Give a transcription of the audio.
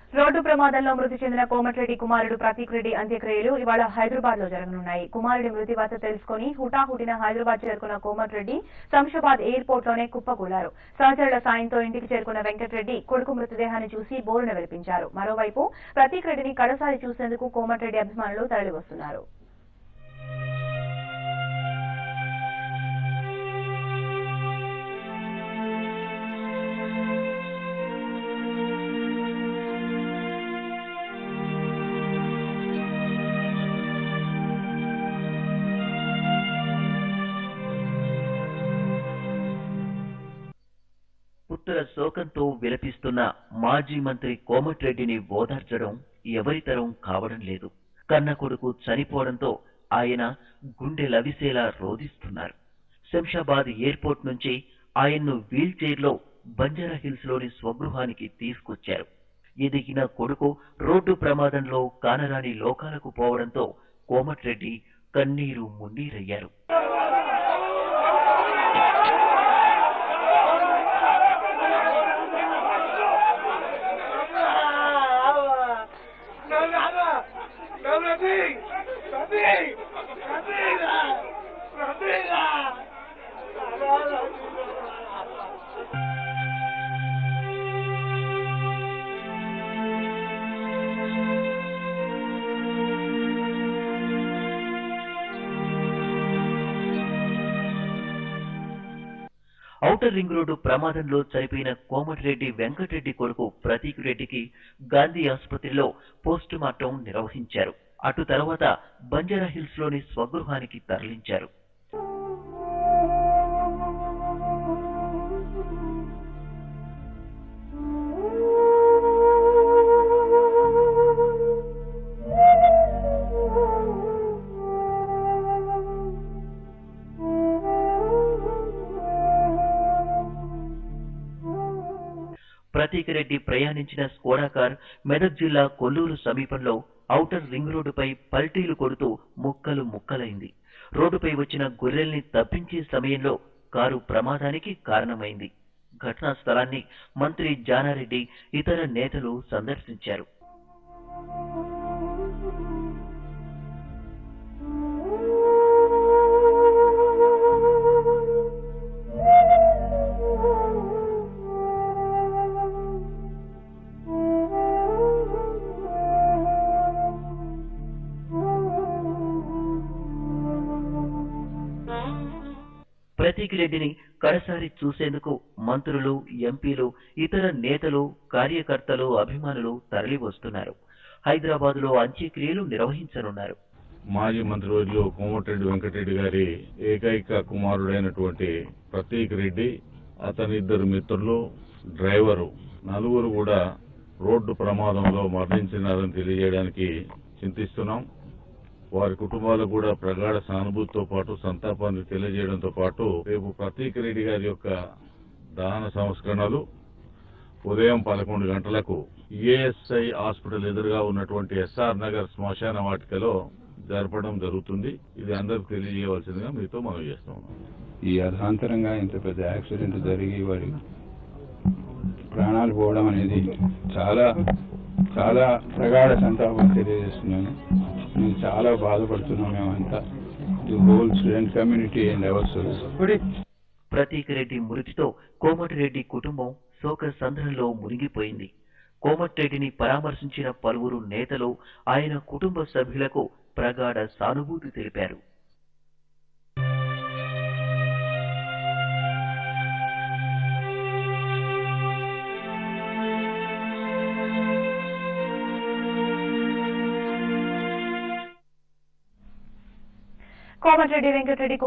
road ప్రమాదంలో మృతి చెందిన కోమటిరెడ్డి కుమారుడు ప్రతీక్ రెడ్డి అంత్యక్రియలు ఇవాళ హైదరాబాద్ లో జరగనున్నాయి కుమారుడి మృతి వార్త తెలుసుకుని హుటాహుటిన హైదరాబాద్ చేరుకున్న కోమటిరెడ్డి శంషాబాద్ ఎయిర్పోర్ట్ లోనే కుప్పకూలారు సహచరుల సాయంతో ఇంటికి చేరుకున్న వెంకటరెడ్డి కొడుకు మృతదేహాన్ని చూసి బోరున వెలిపించారు మరోవైపు ప్రతీక్ రెడ్డిని కడసారి చూసేందుకు కోమటిరెడ్డి అభిమానులు తరలివస్తున్నారు పుత్ర శోకంతో విలపిస్తున్న మాజీ మంత్రి కోమటిరెడ్డిని ఓదార్చడం ఎవరితరం కావడం లేదు కన్న కొడుకు చనిపోవడంతో ఆయన గుండె లవిసేలా రోధిస్తున్నారు శంషాబాద్ ఎయిర్పోర్ట్ నుంచి ఆయన్ను వీల్ చైర్లో బంజారా హిల్స్ లోని స్వగృహానికి తీసుకొచ్చారు ఎదిగిన కొడుకు రోడ్డు ప్రమాదంలో కానరాని లోకాలకు పోవడంతో కోమటిరెడ్డి కన్నీరు మున్నీరయ్యారు ఔటర్ రింగ్ రోడ్డు ప్రమాదంలో చనిపోయిన కోమటిరెడ్డి వెంకటరెడ్డి కొడుకు ప్రతీక్ రెడ్డికి గాంధీ ఆసుపత్రిలో పోస్ట్ మార్టం నిర్వహించారు అటు తర్వాత బంజారా హిల్స్ లోని స్వగృహానికి తరలించారు ప్రతీక్ రెడ్డి ప్రయాణించిన స్కోడా కార్ మెదక్ జిల్లా కొల్లూరు సమీపంలో ఔటర్ రింగ్ రోడ్డుపై పల్టీలు కొడుతూ ముక్కలు ముక్కలైంది రోడ్డుపై వచ్చిన గొర్రెల్ని తప్పించే సమయంలో కారు ప్రమాదానికి కారణమైంది ఘటనా స్థలాన్ని మంత్రి జానారెడ్డి ఇతర నేతలు సందర్శించారు ప్రతీక్ రెడ్డిని కడసారి చూసేందుకు మంత్రులు ఎంపీలు ఇతర నేతలు కార్యకర్తలు అభిమానులు తరలి వస్తున్నారు హైదరాబాద్ లో అంత్యక్రియలు నిర్వహించనున్నారు మాజీ మంత్రివర్యులు కోమటిరెడ్డి వెంకటరెడ్డి గారి ఏకైక కుమారుడైనటువంటి ప్రతీక్ రెడ్డి అతని ఇద్దరు మిత్రులు డ్రైవరు నలుగురు కూడా రోడ్డు ప్రమాదంలో మరణించినారని తెలియజేయడానికి చింతిస్తున్నాం వారి కుటుంబాలకు కూడా ప్రగాఢ సానుభూతితో పాటు సంతాపాన్ని తెలియజేయడంతో పాటు రేపు ప్రతీక్ రెడ్డి గారి యొక్క దహన సంస్కరణలు ఉదయం పదకొండు గంటలకు ఈఎస్ఐ హాస్పిటల్ ఎదురుగా ఉన్నటువంటి ఎస్ఆర్ నగర్ శ్మశాన వాటికలో జరపడం జరుగుతుంది ఇది అందరికి తెలియజేయవలసిందిగా మీతో మనం చేస్తా ఉన్నాం ఈ అర్ధాంతరంగా ఇంత పెద్ద యాక్సిడెంట్ జరిగి వారి ప్రాణాలు పోవడం అనేది చాలా చాలా ప్రగాఢ సంతాపం తెలియజేస్తున్నాను మేము చాలా బాధపడుతున్నాం మేమంతా the whole student community and our Prateek Reddy మృతితో కోమటిరెడ్డి కుటుంబం శోక సంద్రంలో మునిగిపోయింది కోమటిరెడ్డిని పరామర్శించిన పలువురు నేతలు ఆయన కుటుంబ సభ్యులకు ప్రగాఢ సానుభూతి తెలిపారు కోమటిరెడ్డి వెంకటరెడ్డి